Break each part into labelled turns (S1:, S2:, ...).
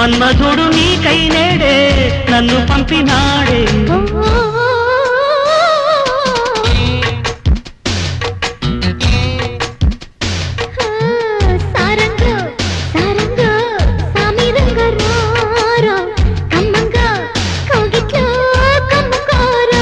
S1: మన్మధుడు నీకై నేడే నన్ను పంపినాడే
S2: సారంగ సారంగ సామిరంగ రారా కమ్మంగ కౌగిట్లో కమ్ముకోరా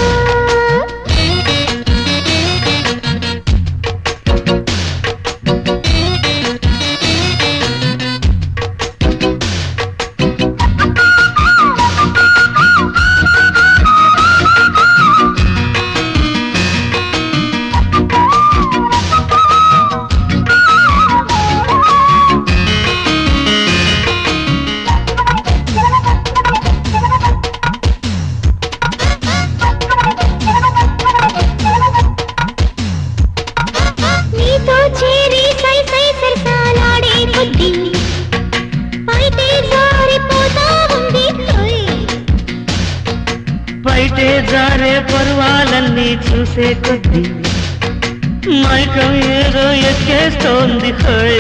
S2: నీతో చేరి సై సై సరసాలాడే కొద్ది పైతే జారిపోతా ఉంది ఓయ్.
S1: బయటే జారే పర్వాలన్నీ చూసే కొద్ది మైకం ఏదో ఎక్కేస్తోంది హోయ్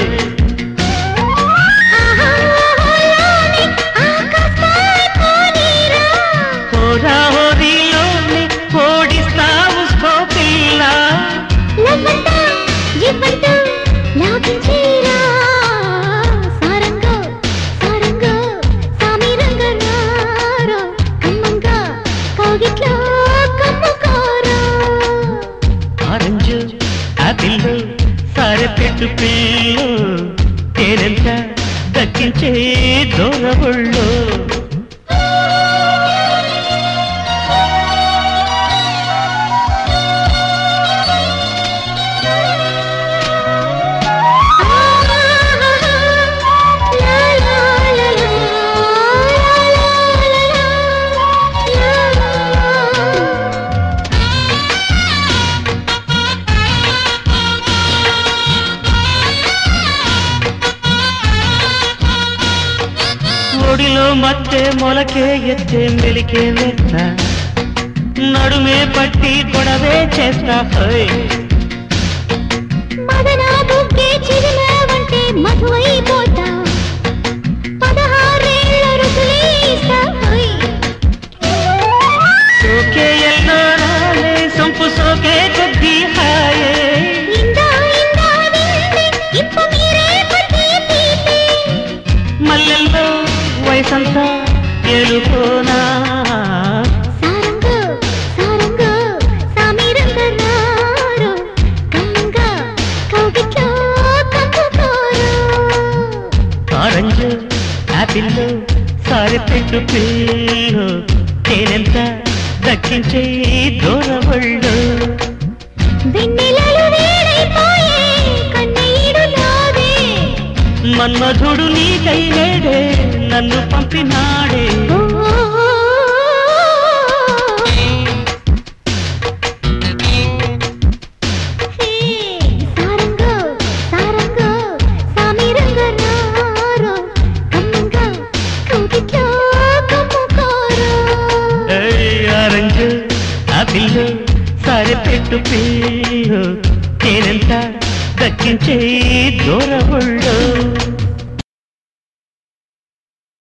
S2: ఆహా, ఆహాలోని ఆకాశమై పోనీరా.
S1: హోరా హోరీలోని ఓడిస్తావు స్కోపిల్లా
S2: లవ్వంతా, జివ్వంతా లాగించేరా. సారంగా, సారంగా, సామిరంగా రారా. కమ్మంగా, కౌగిట్లో కమ్ముకోరా.
S1: ఆరెంజ్ ఆపిల్ సారె పెట్టు పిల్లు తేనెంత దక్కించే దూరవుళ్ళు ఒడిలో మత్తే మొలకే ఎత్తే మెలికే మెత్త నడుమే పట్టి గొడవే చేస్తా హోయ్
S2: మదనా బుగ్గే చిరిమావంటే మధువైపోతా పదహారేళ్ల రుసులే ఇస్తా హోయ్.
S1: సోకే ఎల్లో రాలే సొంపు సోకే కొద్ది హాయే
S2: ఇందా ఇందా నిన్నే ఇప్ప మీరే కొద్ది తీపి.
S1: మల్లెల్లో వయసంతా ఏలుకోనా
S2: సారంగా, సారంగా, సామిరంగా రారో. కమ్మంగా, కౌగిట్లో కమ్ముకోరా.
S1: ఆరెంజ్ ఆపిల్ సారె పెట్టు పిల్లు తేనెంత దక్కించే దూరవళ్ళు
S2: వెన్నెలలు వేడైపోయే కన్నీడులాగే.
S1: మన్మధుడు నీకై నేడే నన్ను పంపినాడే
S2: ఓ, హే, సారంగా, సారంగా, సామిరంగా రారో. కమ్మంగా, కౌగిట్లో కమ్ముకోరా.
S1: ఏయ్, ఆరెంజ్ ఆపిల్ సారె పెట్టు పిల్లు తేనెంత దక్కించే దూరవళ్ళు